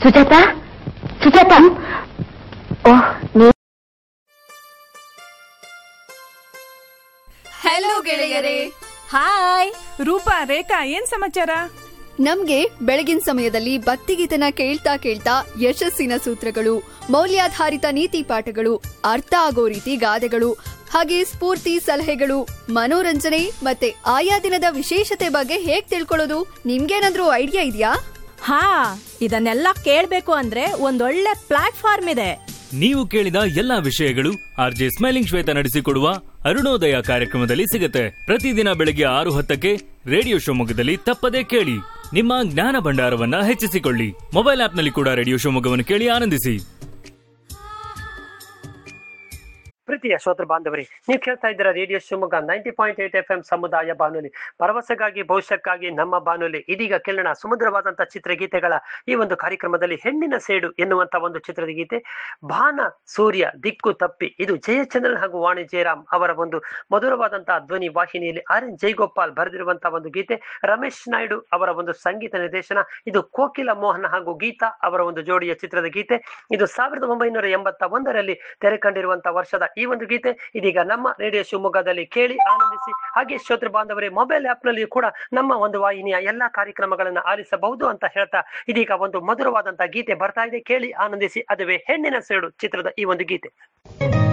ಸುಜಾತ ಸುಜಾತ ಓಹ್ ನೀ ಹಲೋ ಗೆಳೆಯರೇ ಹಾಯ್ ರೂಪಾ ರೇಖಾ ಏನ್ ಸಮಾಚಾರ ನಮ್ಗೆ ಬೆಳಗಿನ ಸಮಯದಲ್ಲಿ ಭಕ್ತಿಗೀತನ ಕೇಳ್ತಾ ಕೇಳ್ತಾ ಯಶಸ್ಸಿನ ಸೂತ್ರಗಳು ಮೌಲ್ಯಾಧಾರಿತ ನೀತಿ ಪಾಠಗಳು ಅರ್ಥ ಆಗೋ ರೀತಿ ಗಾದೆಗಳು ಹಾಗೆ ಸ್ಫೂರ್ತಿ ಸಲಹೆಗಳು ಮನೋರಂಜನೆ ಮತ್ತೆ ಆಯಾ ದಿನದ ವಿಶೇಷತೆ ಬಗ್ಗೆ ಹೇಗ್ ತಿಳ್ಕೊಳ್ಳೋದು ನಿಮ್ಗೇನಾದ್ರೂ ಐಡಿಯಾ ಇದೆಯಾ ಹಾ ಇದನ್ನೆಲ್ಲ ಕೇಳ್ಬೇಕು ಅಂದ್ರೆ ಒಂದೊಳ್ಳೆ ಪ್ಲಾಟ್ಫಾರ್ಮ್ ಇದೆ ನೀವು ಕೇಳಿದ ಎಲ್ಲಾ ವಿಷಯಗಳು ಆರ್ ಜೆ ಸ್ಮೈಲಿಂಗ್ ಶ್ವೇತ ನಡೆಸಿಕೊಡುವ ಅರುಣೋದಯ ಕಾರ್ಯಕ್ರಮದಲ್ಲಿ ಸಿಗುತ್ತೆ ಪ್ರತಿದಿನ ಬೆಳಗ್ಗೆ ಆರು ಹತ್ತಕ್ಕೆ ರೇಡಿಯೋ ಶಿವಮೊಗ್ಗದಲ್ಲಿ ತಪ್ಪದೇ ಕೇಳಿ ನಿಮ್ಮ ಜ್ಞಾನ ಭಂಡಾರವನ್ನ ಹೆಚ್ಚಿಸಿಕೊಳ್ಳಿ ಮೊಬೈಲ್ ಆಪ್ನಲ್ಲಿ ಕೂಡ ರೇಡಿಯೋ ಶಿವಮೊಗ್ಗವನ್ನು ಕೇಳಿ ಆನಂದಿಸಿ ಪ್ರೀತಿಯ ಶ್ರೋತೃ ಬಾಂಧವರಿ ನೀವು ಕೇಳ್ತಾ ಇದ್ದೀರಾ radio Shivamogga ninety point eight F M ಸಮುದಾಯ ಬಾನುಲಿ ಭರವಸೆಗಾಗಿ ಭವಿಷ್ಯಕ್ಕಾಗಿ ನಮ್ಮ ಬಾನುಲಿ ಇದೀಗ ಕೇಳೋಣ ಸುಮಧುರವಾದಂತಹ ಚಿತ್ರಗೀತೆಗಳ ಈ ಒಂದು ಕಾರ್ಯಕ್ರಮದಲ್ಲಿ ಹೆಣ್ಣಿನ ಸೇಡು ಎನ್ನುವಂತ ಒಂದು ಚಿತ್ರದ ಗೀತೆ ಭಾನ ಸೂರ್ಯ ದಿಕ್ಕು ತಪ್ಪಿ ಇದು ಜಯಚಂದ್ರನ್ ಹಾಗೂ ವಾಣಿ ಜಯರಾಮ್ ಅವರ ಒಂದು ಮಧುರವಾದಂತಹ ಧ್ವನಿ ವಾಹಿನಿಯಲ್ಲಿ ಆರ್ ಎನ್ ಜೈಗೋಪಾಲ್ ಬರೆದಿರುವಂತಹ ಒಂದು ಗೀತೆ ರಮೇಶ್ ನಾಯ್ಡು ಅವರ ಒಂದು ಸಂಗೀತ ನಿರ್ದೇಶನ ಇದು ಕೋಕಿಲ ಮೋಹನ್ ಹಾಗೂ ಗೀತಾ ಅವರ ಒಂದು ಜೋಡಿಯ ಚಿತ್ರದ ಗೀತೆ ಇದು ಸಾವಿರದ ಒಂಬೈನೂರ ಎಂಬತ್ತ ಒಂದರಲ್ಲಿ ತೆರೆ ಕಂಡಿರುವಂತಹ ವರ್ಷದ ಈ ಒಂದು ಗೀತೆ ಇದೀಗ ನಮ್ಮ ರೇಡಿಯೋ ಶಿವಮೊಗ್ಗದಲ್ಲಿ ಕೇಳಿ ಆನಂದಿಸಿ ಹಾಗೆ ಶ್ರೋತೃ ಬಾಂಧವರೇ ಮೊಬೈಲ್ ಆಪ್ ನಲ್ಲಿ ಕೂಡ ನಮ್ಮ ಒಂದು ವಾಹಿನಿಯ ಎಲ್ಲಾ ಕಾರ್ಯಕ್ರಮಗಳನ್ನ ಆಲಿಸಬಹುದು ಅಂತ ಹೇಳ್ತಾ ಇದೀಗ ಒಂದು ಮಧುರವಾದಂತಹ ಗೀತೆ ಬರ್ತಾ ಇದೆ ಕೇಳಿ ಆನಂದಿಸಿ ಅದುವೇ ಹೆಣ್ಣಿನ ಸೇಡು ಚಿತ್ರದ ಈ ಒಂದು ಗೀತೆ